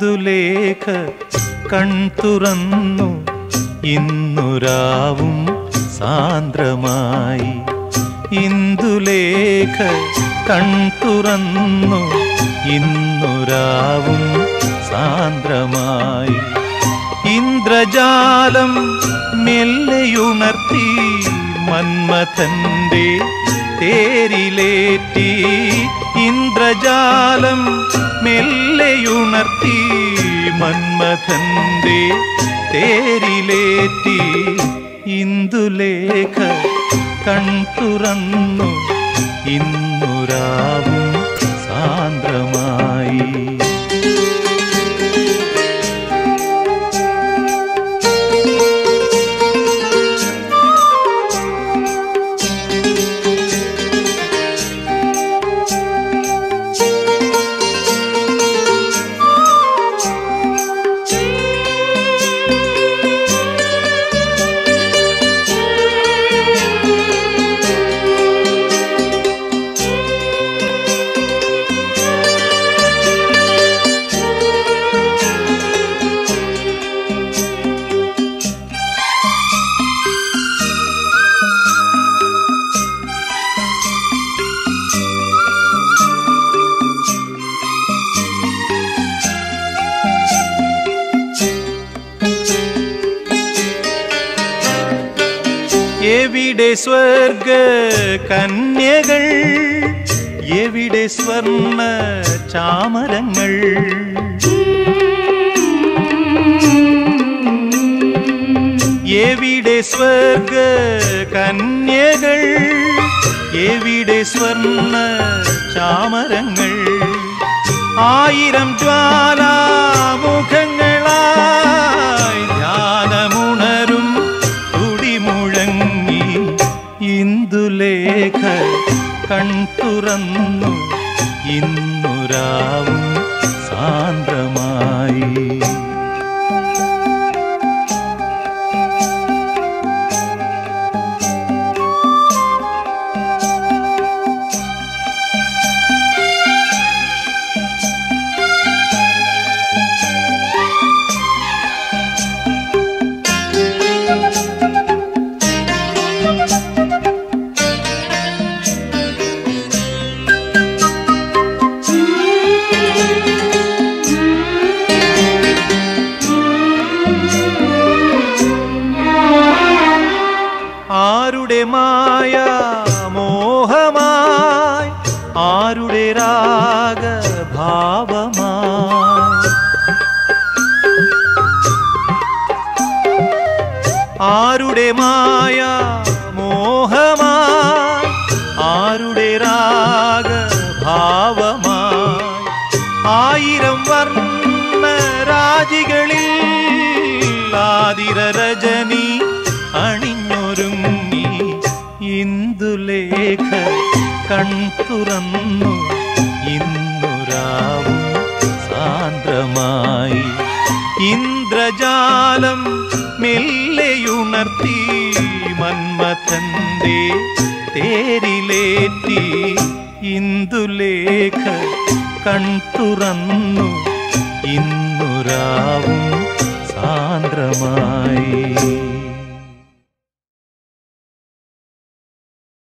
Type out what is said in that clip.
ഇന്ദുലേഖ കൺതുറന്നു ഇന്നുരാവും സാന്ദ്രമായി ഇന്ദുലേഖ കൺതുറന്നു ഇന്നുരാവും സാന്ദ്രമായി ഇന്ദ്രജാലം മെല്ലെയുണർത്തി മന്മഥന്റെ തേരിലേറ്റി ഇന്ദ്രജാലം മെല്ലെയുണർത്തി മന്മഥന്റെ തേരിലേറ്റി ഇന്ദുലേഖ കൺതുറന്നു ഇന്നുരാവും സാന്ദ്രമായി എവിടെ സ്വർഗ കന്യകൾ എവിടെ സ്വർണ ചാമരങ്ങൾ എവിടെ സ്വർഗ കന്യകൾ എവിടെ സ്വർണ ചാമരങ്ങൾ ആയിരം ജ്വാലാമുഖങ്ങളായി ധ്യാനമുണരും തുടിമുഴങ്ങി ഇന്ദുലേഖ കൺതുറന്നു ഇന്നുരാവും സാന്ദ്രമായി ആരുടെ മായ മോഹമായി ആരുടെ രാഗഭാവമായി ആരുടെ മായ മോഹമായി ആരുടെ രാഗഭാവമായി ആയിരം വർണ്ണ രാജികളിൽ ആതിര രജനി അണിഞ്ഞൊരുങ്ങി ഇന്ദുലേഖ കൺതുറന്നു ഇന്നുരാവും സാന്ദ്രമായി ഇന്ദ്രജാലം മെല്ലെയുണർത്തി മന്മഥന്റെ തേരിലേറ്റി ഇന്ദുലേഖ കൺതുറന്നു ഇന്നുരാവും സാന്ദ്രമായി